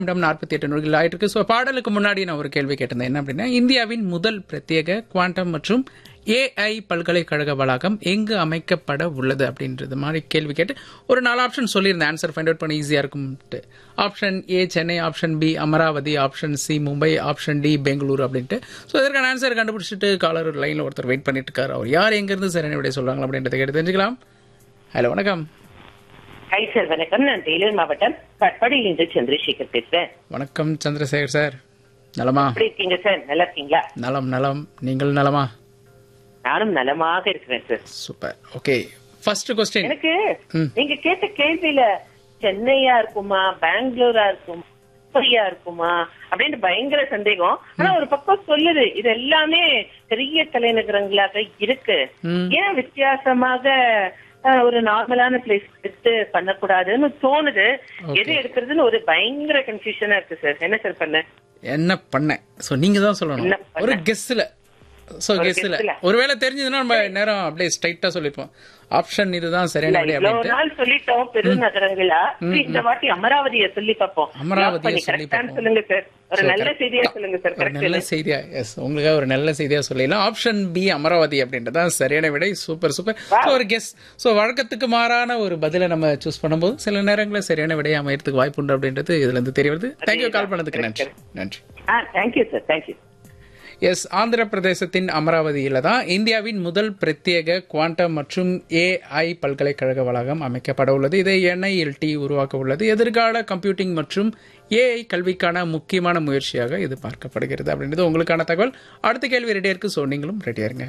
நிமிடம் நாற்பத்தி எட்டு நொடிகள் ஆயிட்டு ஸோ பாடலுக்கு முன்னாடி நான் ஒரு கேள்வி கேட்டிருந்தேன் என்ன அப்படின்னா இந்தியாவின் முதல் பிரத்யேக குவாண்டம் மற்றும் ஏஐ பல்கலைக்கழக வளாகம் எங்கு அமைக்கப்பட உள்ளது அப்படின்றது மாதிரி கேள்வி கேட்டு ஒரு நாலு ஆப்ஷன் சொல்லியிருந்தேன் ஆன்சர் ஃபைண்ட் அவுட் பண்ண ஈஸியாக இருக்கும்ட்டு option A Chennai option B Amaravati option C Mumbai option D Bengaluru அப்படின்ட்டு ஸோ இதற்கான ஆன்சர் கண்டுபிடிச்சிட்டு காலர் லைனில் ஒருத்தர் வெயிட் பண்ணிட்டு இருக்காரு அவர் யார் எங்கேருந்து சரி விட சொல்றாங்க அப்படின்றத கேட்டு தெரிஞ்சுக்கலாம் ஹலோ வணக்கம் ஹை சார் வணக்கம் நான் வேலூர் மாவட்டம் கட்பாடியிலிருந்து சந்திரசேகர் பேசுறேன் வணக்கம் சந்திரசேகர் சார் நலமா எப்படி இருக்கீங்க சார் நல்லா இருக்கீங்களா நலம் நலம் நீங்கள் நலமா நானும் நலமாக இருக்கிறேன் sir super okay first question எனக்கு ம். நீங்க கேட்ட கேள்வியில சென்னையா இருக்குமா பெங்களூரா இருக்குமா மும்பையா இருக்குமா அப்படின்னு பயங்கர சந்தேகம் ஆனா ஒரு பக்கம் சொல்லுது இது எல்லாமே பெரிய தலைநகரங்களாக இருக்கு ம். ஏன் வித்தியாசமாக அஹ், ஒரு நார்மலான பிளேஸ் எடுத்து பண்ணக்கூடாதுன்னு தோணுது Okay. எது எடுக்கிறதுன்னு ஒரு பயங்கர கன்ஃபியூஷனா இருக்கு சார் என்ன சார் பண்ண என்ன பண்ணேன் ஸோ நீங்க தான் சொல்லணும் என்ன பண்ண? ஒரு கெஸ்ல ஸோ ஒரு கெஸ்ல guessல. ஒருவேளை தெரிஞ்சதுன்னா நம்ம நேரம் அப்படியே ஸ்ட்ரைட்டா சொல்லிருப்போம் ஆப்ஷன் இதுதான் சரியான விடை இவ்வளவு அப்படின்ட்டு நாள் சொல்லிட்டோம் பெருநகரங்களா இந்த வாட்டி அமராவதியை சொல்லி பார்ப்போம் அமராவதியை Lock பண்ணி சொல்லி correct ஆன்னு பார்ப்போம். சொல்லுங்க சார் ஒரு So, நல்ல correct. செய்தியா சொல்லுங்க சார் ஒரு நல்ல கரெக்ட் செய்தியா எஸ் உங்களுக்காக ஒரு நல்ல செய்தியா சொல்லிடலாம் ஆப்ஷன் பி அமராவதி அப்படின்றதான் சரியான விடை சூப்பர் சூப்பர் ஸோ ஒரு கெஸ் ஸோ வழக்கத்துக்கு மாறான ஒரு பதிலை நம்ம சூஸ் பண்ணும்போது சில நேரங்களில் சரியான விடையை அமையறதுக்கு வாய்ப்பு உண்டு அப்படின்றது இதுல இருந்து தெரிய வருது தேங்க்யூ கால் பண்ணதுக்கு நன்றி நன்றி ஆ thank you sir thank you yes Andhra பிரதேசத்தின் அமராவதியில தான் இந்தியாவின் முதல் பிரத்யேக குவாண்டம் மற்றும் ஏஐ பல்கலைக்கழக வளாகம் அமைக்கப்பட உள்ளது இதை என்ஐஎல்டி உருவாக்க உள்ளது எதிர்கால கம்ப்யூட்டிங் மற்றும் ஏஐ கல்விக்கான முக்கியமான முயற்சியாக இது பார்க்கப்படுகிறது அப்படின்றது உங்களுக்கான தகவல் அடுத்த கேள்வி ரெடியா இருக்கு ஸோ நீங்களும் ரெடியா இருங்க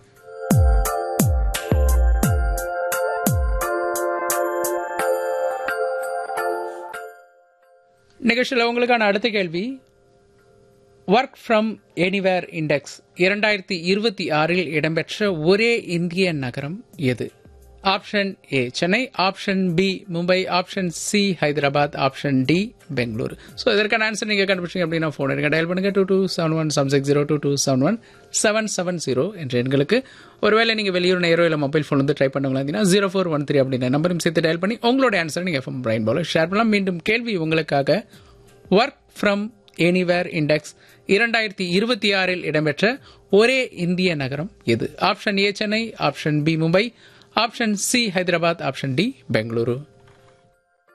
நிகழ்ச்சியில் உங்களுக்கான அடுத்த கேள்வி ஒர்க் ஃப்ரம் எனிவேர் இண்டெக்ஸ் இரண்டாயிரத்தி இருபத்தி ஆறில் இடம்பெற்ற ஒரே இந்திய நகரம் எது option A Chennai option B Mumbai option C Hyderabad option D Bengaluru so இதற்கான ஆன்சர் நீங்கள் கண்டுபிடிச்சிங்க அப்படின்னா ஃபோன் எடுங்க டயல் பண்ணுங்க two two seven one seven six zero two two seven one seven seven zero என்ற எண்களுக்கு ஒருவேளை நீங்கள் வெளியூர் நேரோ இல்லை மொபைல் ஃபோன் வந்து ட்ரை பண்ணுங்களா இருந்தீங்கன்னா ஜீரோ ஃபோர் ஒன் த்ரீ அப்படின்ற நம்பரும் சேர்த்து டயல் பண்ணி உங்களோட ஆன்சர் நீங்கள் எஃப்எம் பிரைன் போல ஷேர் பண்ணலாம் மீண்டும் கேள்வி உங்களுக்காக ஒர்க் ஃப்ரம் எனிவேர் இண்டெக்ஸ் இரண்டாயிரத்தி இருபத்தி ஆறில் இடம்பெற்ற ஒரே இந்திய நகரம் எது option A Chennai option B Mumbai option C Hyderabad option D Bengaluru